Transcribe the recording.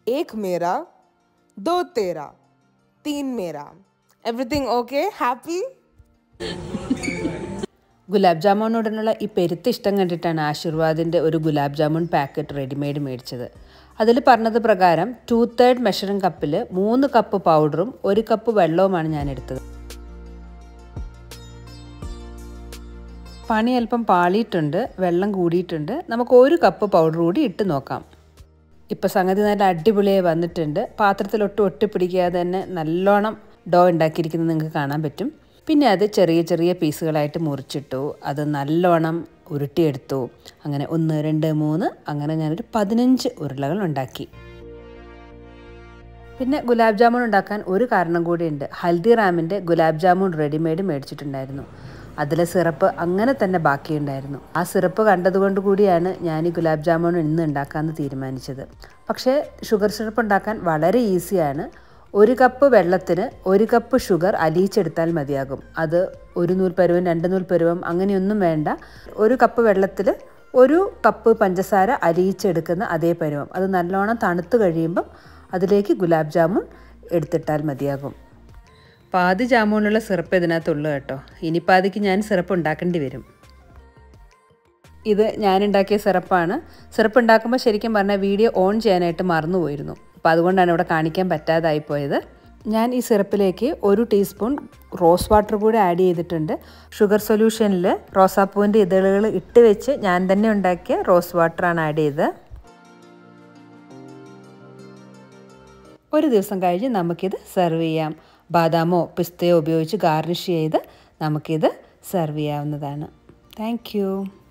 एक मेरा दो तेरा तीन मेरा एवरीथिंग ओके हैप्पी ഗുലാബ് ജാമുനോടുള്ള ഈ പെരുത്ത് ഇഷ്ടം കണ്ടിട്ടാണ് ആശീർവാദിൻ്റെ ഒരു ഗുലാബ് ജാമുൻ പാക്കറ്റ് റെഡിമെയ്ഡ് മേടിച്ചത് അതിൽ പറഞ്ഞത് പ്രകാരം ടു തേർഡ് മെഷറിംഗ് കപ്പിൽ മൂന്ന് കപ്പ് പൗഡറും ഒരു കപ്പ് വെള്ളവുമാണ് ഞാൻ എടുത്തത് പണി അല്പം പാളിയിട്ടുണ്ട് വെള്ളം കൂടിയിട്ടുണ്ട് നമുക്ക് ഒരു കപ്പ് പൗഡർ കൂടി ഇട്ട് നോക്കാം ഇപ്പോൾ സംഗതി നല്ല അടിപൊളിയായി വന്നിട്ടുണ്ട് പാത്രത്തിലൊട്ട് ഒട്ടിപ്പിടിക്കാതെ തന്നെ നല്ലോണം ഡോ ഉണ്ടാക്കിയിരിക്കുന്നത് നിങ്ങൾക്ക് കാണാൻ പറ്റും പിന്നെ അത് ചെറിയ ചെറിയ പീസുകളായിട്ട് മുറിച്ചിട്ടു അത് നല്ലോണം ഉരുട്ടിയെടുത്തു അങ്ങനെ ഒന്ന് രണ്ട് മൂന്ന് അങ്ങനെ ഞാനൊരു പതിനഞ്ച് ഉരുളകൾ ഉണ്ടാക്കി പിന്നെ ഗുലാബ് ജാമുൻ ഉണ്ടാക്കാൻ ഒരു കാരണം കൂടിയുണ്ട് ഹൽദിറാമിൻ്റെ ഗുലാബ് ജാമുൻ റെഡിമെയ്ഡ് മേടിച്ചിട്ടുണ്ടായിരുന്നു അതിലെ സിറപ്പ് അങ്ങനെ തന്നെ ബാക്കിയുണ്ടായിരുന്നു ആ സിറപ്പ് കണ്ടതുകൊണ്ട് കൂടിയാണ് ഞാൻ ഈ ഗുലാബ് ജാമുൻ ഇന്ന് ഉണ്ടാക്കാമെന്ന് തീരുമാനിച്ചത് പക്ഷേ ഷുഗർ സിറപ്പ് ഉണ്ടാക്കാൻ വളരെ ഈസിയാണ് ഒരു കപ്പ് വെള്ളത്തിന് ഒരു കപ്പ് ഷുഗർ അലിയിച്ചെടുത്താൽ മതിയാകും അത് ഒരു നൂൽ പരുവം രണ്ട് നൂൽ പരുവം അങ്ങനെയൊന്നും വേണ്ട ഒരു കപ്പ് വെള്ളത്തിൽ ഒരു കപ്പ് പഞ്ചസാര അലിയിച്ചെടുക്കുന്ന അതേ പരുവം അത് നല്ലോണം തണുത്ത് കഴിയുമ്പം അതിലേക്ക് ഗുലാബ് ജാമുൻ എടുത്തിട്ടാൽ മതിയാകും പാതി ജാമുനുള്ള സിറപ്പ് ഇതിനകത്തുള്ളൂ കേട്ടോ ഇനി പാതിക്ക് ഞാൻ സിറപ്പ് ഉണ്ടാക്കേണ്ടി വരും ഇത് ഞാൻ ഉണ്ടാക്കിയ സിറപ്പാണ് സിറപ്പ് ഉണ്ടാക്കുമ്പോൾ ശരിക്കും പറഞ്ഞാൽ വീഡിയോ ഓൺ ചെയ്യാനായിട്ട് മറന്നുപോയിരുന്നു അപ്പോൾ അതുകൊണ്ടാണ് ഇവിടെ കാണിക്കാൻ പറ്റാതായി പോയത് ഞാൻ ഈ സിറപ്പിലേക്ക് ഒരു ടീസ്പൂൺ റോസ് വാട്ടർ കൂടി ആഡ് ചെയ്തിട്ടുണ്ട് ഷുഗർ സൊല്യൂഷനിൽ റോസാപ്പൂവിൻ്റെ ഇതളുകൾ ഇട്ട് വെച്ച് ഞാൻ തന്നെ ഉണ്ടാക്കിയ റോസ് വാട്ടറാണ് ആഡ് ചെയ്തത് ഒരു ദിവസം കഴിഞ്ഞ് നമുക്കിത് സെർവ് ചെയ്യാം ബാദാമോ പിസ്തയോ ഉപയോഗിച്ച് ഗാർണിഷ് ചെയ്ത് നമുക്കിത് സെർവ് ചെയ്യാവുന്നതാണ് താങ്ക്